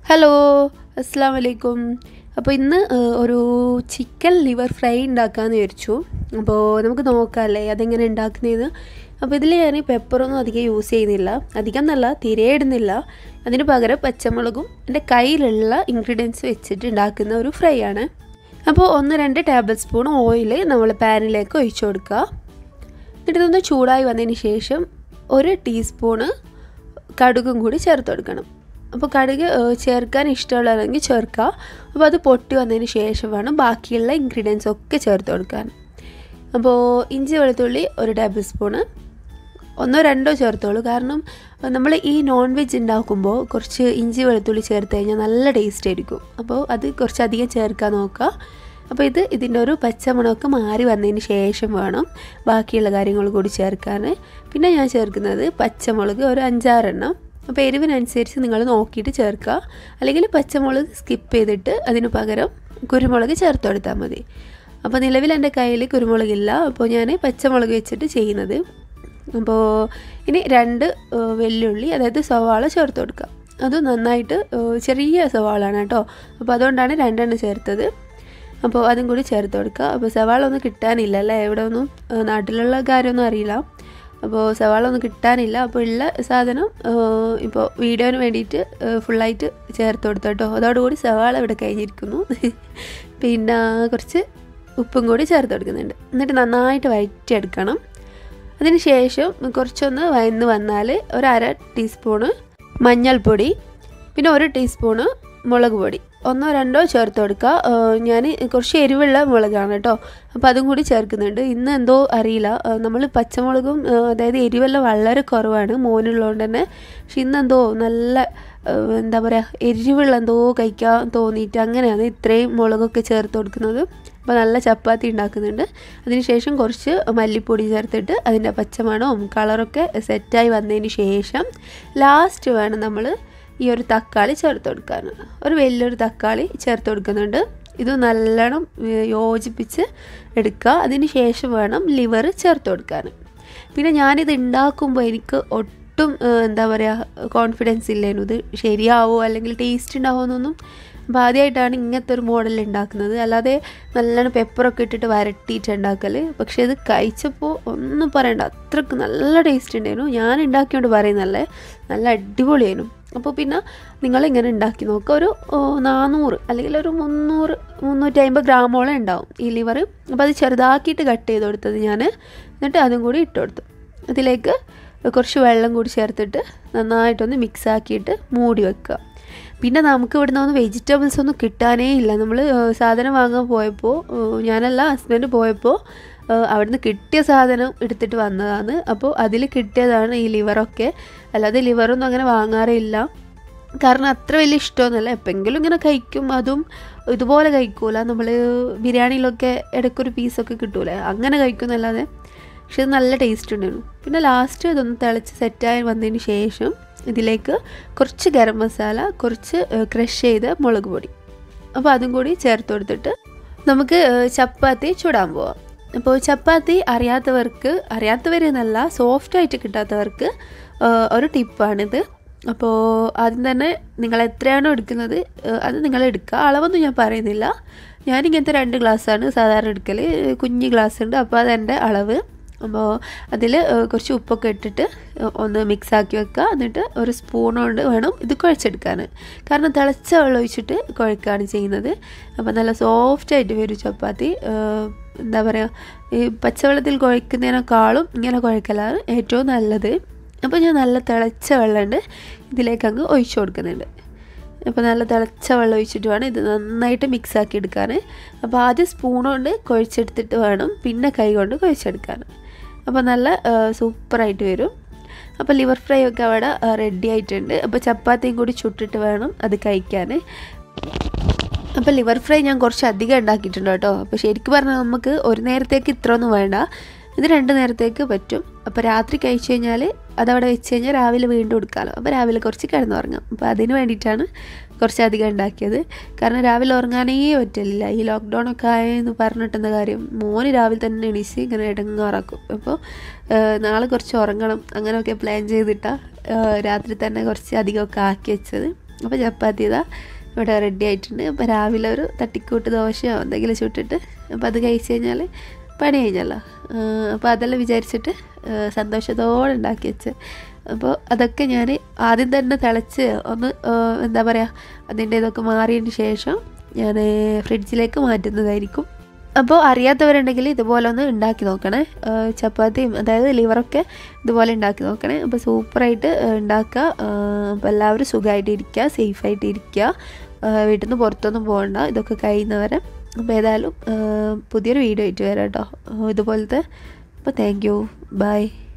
hello അസ്സാം വലൈക്കും അപ്പോൾ ഇന്ന് ഏഹ്, ഒരു ചിക്കൻ ലിവർ ഫ്രൈ ഉണ്ടാക്കാമെന്ന് വിചാരിച്ചു അപ്പോൾ നമുക്ക് നോക്കാമല്ലേ അതെങ്ങനെ ഉണ്ടാക്കുന്നതെന്ന് അപ്പോൾ ഇതിൽ ഞാൻ പെപ്പറൊന്നും അധികം യൂസ് ചെയ്യുന്നില്ല അധികം എന്നല്ല തീരെ ഇടുന്നില്ല അതിന് പകരം പച്ചമുളകും എൻ്റെ കയ്യിലുള്ള ഇൻഗ്രീഡിയൻസ് വെച്ചിട്ട് ഉണ്ടാക്കുന്ന ഒരു ഫ്രൈ ആണ് അപ്പോൾ ഒന്ന് രണ്ട് ടേബിൾ സ്പൂൺ ഓയിൽ നമ്മൾ പാനിലേക്ക് ഒഴിച്ചു കൊടുക്കുക എന്നിട്ട് ഇതൊന്ന് ചൂടായി വന്നതിന് ശേഷം ഒരു ടീസ്പൂണ് കടുകും കൂടി ചേർത്ത് കൊടുക്കണം അപ്പോൾ കടുക് ഏഹ്, ചേർക്കാൻ ഇഷ്ടമുള്ളതെങ്കിൽ ചേർക്കുക അപ്പോൾ അത് പൊട്ടി വന്നതിന് ശേഷം വേണം ബാക്കിയുള്ള ഇൻഗ്രീഡിയൻസ് ഒക്കെ ചേർത്ത് കൊടുക്കാൻ അപ്പോൾ ഇഞ്ചി വെളുത്തുള്ളി ഒരു ടേബിൾ സ്പൂണ് ഒന്നോ രണ്ടോ ചേർത്തോളൂ കാരണം നമ്മൾ ഈ നോൺ വെജ് ഉണ്ടാക്കുമ്പോൾ കുറച്ച് ഇഞ്ചി വെളുത്തുള്ളി ചേർത്ത് കഴിഞ്ഞാൽ നല്ല ടേസ്റ്റ് ആയിരിക്കും അപ്പോൾ അത് കുറച്ചധികം ചേർക്കാൻ നോക്കുക അപ്പോൾ ഇത് ഇതിൻ്റെ ഒരു പച്ചമണമൊക്കെ മാറി വന്നതിന് ശേഷം വേണം ബാക്കിയുള്ള കാര്യങ്ങൾ കൂടി ചേർക്കാൻ പിന്നെ ഞാൻ ചേർക്കുന്നത് പച്ചമുളക് ഒരു അഞ്ചാറെണ്ണം അപ്പോൾ എരിവിനനുസരിച്ച് നിങ്ങൾ നോക്കിയിട്ട് ചേർക്കുക അല്ലെങ്കിൽ പച്ചമുളക് സ്കിപ്പ് ചെയ്തിട്ട് അതിന് പകരം കുരുമുളക് ചേർത്ത് കൊടുത്താൽ മതി അപ്പോൾ നിലവിൽ എൻ്റെ കയ്യിൽ കുരുമുളകില്ല അപ്പോൾ ഞാൻ പച്ചമുളക് വെച്ചിട്ട് ചെയ്യുന്നത് അപ്പോൾ ഇനി രണ്ട് ഏഹ്, വെല്ലുള്ളി അതായത് സവാള ചേർത്ത് കൊടുക്കുക അത് നന്നായിട്ട് ഏഹ്, ചെറിയ സവാളാണ് കേട്ടോ അപ്പോൾ അതുകൊണ്ടാണ് രണ്ടെണ്ണം ചേർത്തത് അപ്പോൾ അതും കൂടി ചേർത്ത് കൊടുക്കുക അപ്പോൾ സവാള ഒന്നും കിട്ടാനില്ല അല്ലേ ഇവിടെ ഒന്നും ഏഹ്, നാട്ടിലുള്ള കാര്യമൊന്നും അറിയില്ല അപ്പോൾ സവാള ഒന്നും കിട്ടാനില്ല അപ്പോൾ ഉള്ള സാധനം ഏഹ്, ഇപ്പോൾ വീഡിയോന് വേണ്ടിയിട്ട് ഏഹ്, ഫുള്ളായിട്ട് ചേർത്ത് കൊടുത്തു കേട്ടോ അതോടുകൂടി സവാള ഇവിടെ കഴിഞ്ഞിരിക്കുന്നു പിന്നെ കുറച്ച് ഉപ്പും കൂടി ചേർത്ത് കൊടുക്കുന്നുണ്ട് എന്നിട്ട് നന്നായിട്ട് വഴറ്റിയെടുക്കണം അതിന് ശേഷം കുറച്ചൊന്ന് വയന്ന് വന്നാൽ ഒരു അര ടീസ്പൂണ് മഞ്ഞൾപ്പൊടി പിന്നെ ഒരു ടീസ്പൂണ് മുളക് പൊടി ഒന്നോ രണ്ടോ ചേർത്ത് കൊടുക്കുക ഞാൻ കുറച്ച് എരിവുള്ള മുളകാണ് കേട്ടോ അപ്പോൾ അതും കൂടി ചേർക്കുന്നുണ്ട് ഇന്ന് എന്തോ അറിയില്ല നമ്മൾ പച്ചമുളകും ആ, അതായത് എരിവെല്ലാം വളരെ കുറവാണ് മോനുള്ളതുകൊണ്ട് തന്നെ പക്ഷെ ഇന്നെന്തോ നല്ല ആ, എന്താ പറയുക എരിവുള്ള എന്തോ കഴിക്കാൻ തോന്നിയിട്ട് അങ്ങനെയാണ് ഇത്രയും മുളകൊക്കെ ചേർത്ത് കൊടുക്കുന്നത് അപ്പോൾ നല്ല ചപ്പാത്തി ഉണ്ടാക്കുന്നുണ്ട് അതിനുശേഷം കുറച്ച് മല്ലിപ്പൊടി ചേർത്തിട്ട് അതിൻ്റെ പച്ചമണവും കളറൊക്കെ സെറ്റായി വന്നതിന് ശേഷം ലാസ്റ്റ് വേണം നമ്മൾ ഈ ഒരു തക്കാളി ചേർത്ത് കൊടുക്കാൻ ഒരു വലിയൊരു തക്കാളി ചേർത്ത് കൊടുക്കുന്നുണ്ട് ഇത് നല്ലോണം ഏഹ്, യോജിപ്പിച്ച് എടുക്കുക അതിന് ശേഷം വേണം ലിവർ ചേർത്ത് കൊടുക്കാൻ പിന്നെ ഞാനിത് ഉണ്ടാക്കുമ്പോൾ എനിക്ക് ഒട്ടും ഏഹ്, എന്താ പറയുക കോൺഫിഡൻസ് ഇല്ലേനു ഇത് ശരിയാവോ അല്ലെങ്കിൽ ടേസ്റ്റ് ഉണ്ടാവുമെന്നൊന്നും അപ്പോൾ ആദ്യമായിട്ടാണ് ഇങ്ങനത്തെ ഒരു മോഡൽ ഉണ്ടാക്കുന്നത് അല്ലാതെ നല്ലോണം പെപ്പറൊക്കെ ഇട്ടിട്ട് വരട്ടിയിട്ട് ഉണ്ടാക്കൽ പക്ഷേ ഇത് കഴിച്ചപ്പോൾ ഒന്നും പറയണ്ട അത്രക്ക് നല്ല ടേസ്റ്റ് ഉണ്ടായിരുന്നു ഞാൻ ഉണ്ടാക്കിയോണ്ട് പറയുന്നല്ലേ നല്ല അടിപൊളിയായിരുന്നു അപ്പോൾ പിന്നെ നിങ്ങളിങ്ങനെ ഉണ്ടാക്കി നോക്കുക ഒരു ഓ, നാനൂറ് അല്ലെങ്കിൽ ഒരു മുന്നൂറ് മുന്നൂറ്റി അമ്പത് ഗ്രാമോളം ഉണ്ടാവും ഈ ലിവർ അപ്പോൾ അത് ചെറുതാക്കിയിട്ട് കട്ട് ചെയ്ത് കൊടുത്തത് ഞാൻ എന്നിട്ട് അതും കൂടി ഇട്ട് കൊടുത്തു അതിലേക്ക് കുറച്ച് വെള്ളം കൂടി ചേർത്തിട്ട് നന്നായിട്ടൊന്ന് മിക്സ് ആക്കിയിട്ട് മൂടി വെക്കുക പിന്നെ നമുക്ക് ഇവിടുന്ന് ഒന്നും വെജിറ്റബിൾസ് ഒന്നും കിട്ടാനേ ഇല്ല നമ്മൾ സാധനം വാങ്ങാൻ പോയപ്പോൾ ഏഹ്, ഞാനല്ല ഹസ്ബൻഡ് പോയപ്പോൾ ഏഹ്, അവിടുന്ന് കിട്ടിയ സാധനം എടുത്തിട്ട് വന്നതാണ് അപ്പോൾ അതിൽ കിട്ടിയതാണ് ഈ ലിവറൊക്കെ അല്ലാതെ ലിവറൊന്നും അങ്ങനെ വാങ്ങാറേ ഇല്ല കാരണം അത്ര വലിയ ഇഷ്ടമൊന്നുമല്ല എപ്പോഴെങ്കിലും ഇങ്ങനെ കഴിക്കും അതും ഇതുപോലെ കഴിക്കൂല നമ്മൾ ബിരിയാണിയിലൊക്കെ ഇടയ്ക്കൊരു പീസൊക്കെ കിട്ടൂലേ അങ്ങനെ കഴിക്കുന്നല്ലാതെ പക്ഷെ ഇത് നല്ല ടേസ്റ്റ് ഉണ്ടായിരുന്നു പിന്നെ ലാസ്റ്റ് ഇതൊന്ന് തിളച്ച് സെറ്റായി വന്നതിന് ശേഷം ഇതിലേക്ക് കുറച്ച് ഗരം മസാല കുറച്ച് ക്രഷ് ചെയ്ത മുളക് പൊടി അപ്പോൾ അതും കൂടി ചേർത്ത് കൊടുത്തിട്ട് നമുക്ക് ഏഹ്, ചപ്പാത്തി ചുടാൻ പോവാം അപ്പോൾ ചപ്പാത്തി അറിയാത്തവർക്ക് അറിയാത്തവരെന്നല്ല സോഫ്റ്റായിട്ട് കിട്ടാത്തവർക്ക് ഏഹ്, ഒരു ടിപ്പാണിത് അപ്പോൾ ആദ്യം തന്നെ നിങ്ങൾ എത്രയാണോ എടുക്കുന്നത് ഏഹ്, അത് നിങ്ങൾ എടുക്കുക അളവൊന്നും ഞാൻ പറയുന്നില്ല ഞാനിങ്ങനത്തെ രണ്ട് ഗ്ലാസ്സാണ് സാധാരണ എടുക്കൽ കുഞ്ഞ് ഗ്ലാസ് ഉണ്ട് അപ്പോൾ അതെൻ്റെ അളവ് അപ്പോൾ അതിൽ കുറച്ച് ഉപ്പൊക്കെ ഇട്ടിട്ട് ഒന്ന് മിക്സ് ആക്കി വെക്കുക എന്നിട്ട് ഒരു സ്പൂൺ കൊണ്ട് വേണം ഇത് കുഴച്ചെടുക്കാൻ കാരണം തിളച്ച വെള്ളം ഒഴിച്ചിട്ട് കുഴക്കുകയാണ് ചെയ്യുന്നത് അപ്പോൾ നല്ല സോഫ്റ്റായിട്ട് വരും ചപ്പാത്തി ഏഹ്, എന്താ പറയുക ഈ പച്ചവെള്ളത്തിൽ കുഴക്കുന്നതിനേക്കാളും ഇങ്ങനെ കുഴക്കലാണ് ഏറ്റവും നല്ലത് അപ്പോൾ ഞാൻ നല്ല തിളച്ച വെള്ളമുണ്ട് ഇതിലേക്ക് അങ്ങ് ഒഴിച്ചു കൊടുക്കുന്നുണ്ട് അപ്പോൾ നല്ല തിളച്ച വെള്ളം ഒഴിച്ചിട്ട് വേണം ഇത് നന്നായിട്ട് മിക്സ് ആക്കി എടുക്കാൻ അപ്പോൾ ആദ്യം സ്പൂൺ കൊണ്ട് കുഴച്ചെടുത്തിട്ട് വേണം പിന്നെ കൈ കൊണ്ട് കുഴച്ചെടുക്കാൻ അപ്പോൾ നല്ല സൂപ്പറായിട്ട് വരും അപ്പോൾ ലിവർ ഫ്രൈ ഒക്കെ അവിടെ റെഡി ആയിട്ടുണ്ട് അപ്പോൾ ചപ്പാത്തിയും കൂടി ചുട്ടിട്ട് വേണം അത് കഴിക്കാൻ അപ്പോൾ ലിവർ ഫ്രൈ ഞാൻ കുറച്ച് അധികം ഉണ്ടാക്കിയിട്ടുണ്ട് കേട്ടോ അപ്പോൾ ശരിക്കും പറഞ്ഞാൽ നമുക്ക് ഒരു നേരത്തേക്ക് ഇത്ര ഒന്നും വേണ്ട ഇത് രണ്ട് നേരത്തേക്ക് പറ്റും അപ്പോൾ രാത്രി കഴിച്ചു കഴിഞ്ഞാൽ അതവിടെ വെച്ച് കഴിഞ്ഞാൽ രാവിലെ വീണ്ടും എടുക്കാമല്ലോ അപ്പോൾ രാവിലെ കുറച്ച് കിടന്നുറങ്ങാം അപ്പോൾ അതിന് വേണ്ടിയിട്ടാണ് കുറച്ച് അധികം ഉണ്ടാക്കിയത് കാരണം രാവിലെ ഉറങ്ങാനേ പറ്റില്ല ഈ ലോക്ക്ഡൗൺ ഒക്കെ ആയെന്ന് പറഞ്ഞിട്ടെന്താ കാര്യം മോന് രാവിലെ തന്നെ എണീച്ച് ഇങ്ങനെ ഇടങ്ങാറാക്കും അപ്പോൾ ഏഹ്, നാളെ കുറച്ച് ഉറങ്ങണം അങ്ങനെയൊക്കെ പ്ലാൻ ചെയ്തിട്ടാണ് രാത്രി തന്നെ കുറച്ച് അധികമൊക്കെ ആക്കി വെച്ചത് അപ്പോൾ ചപ്പാത്തി ഇതാ ഇവിടെ റെഡി ആയിട്ടുണ്ട് അപ്പോൾ രാവിലെ ഒരു തട്ടിക്കൂട്ട് ദോശയോ എന്തെങ്കിലും ചുട്ടിട്ട് അപ്പോൾ അത് കഴിച്ച് കഴിഞ്ഞാൽ പണി കഴിഞ്ഞല്ലോ അപ്പോൾ അതെല്ലാം വിചാരിച്ചിട്ട് ആ, സന്തോഷത്തോടെ ഉണ്ടാക്കി വെച്ച് അപ്പോൾ അതൊക്കെ ഞാൻ ആദ്യം തന്നെ തിളച്ച് ഒന്ന് ആ, എന്താ പറയുക അതിൻ്റെ ഇതൊക്കെ മാറിയതിന് ശേഷം ഞാൻ ഫ്രിഡ്ജിലേക്ക് മാറ്റുന്നതായിരിക്കും അപ്പോൾ അറിയാത്തവരുണ്ടെങ്കിൽ ഇതുപോലെ ഒന്ന് ഉണ്ടാക്കി നോക്കണേ ആ, ചപ്പാത്തിയും അതായത് ലിവറൊക്കെ ഇതുപോലെ ഉണ്ടാക്കി നോക്കണേ അപ്പോൾ സൂപ്പറായിട്ട് ഉണ്ടാക്കുക ആ, അപ്പോൾ എല്ലാവരും സുഖമായിട്ട് ഇരിക്കുക സേഫായിട്ട് ഇരിക്കുക ആ, വീട്ടിൽ നിന്ന് പുറത്തൊന്നും പോകണ്ട ഇതൊക്കെ കഴിയുന്നവരെ അപ്പോൾ ഏതായാലും ആ, പുതിയൊരു വീഡിയോ ആയിട്ട് വരാം കേട്ടോ ആ, ഇതുപോലത്തെ അപ്പോൾ താങ്ക് യു ബൈ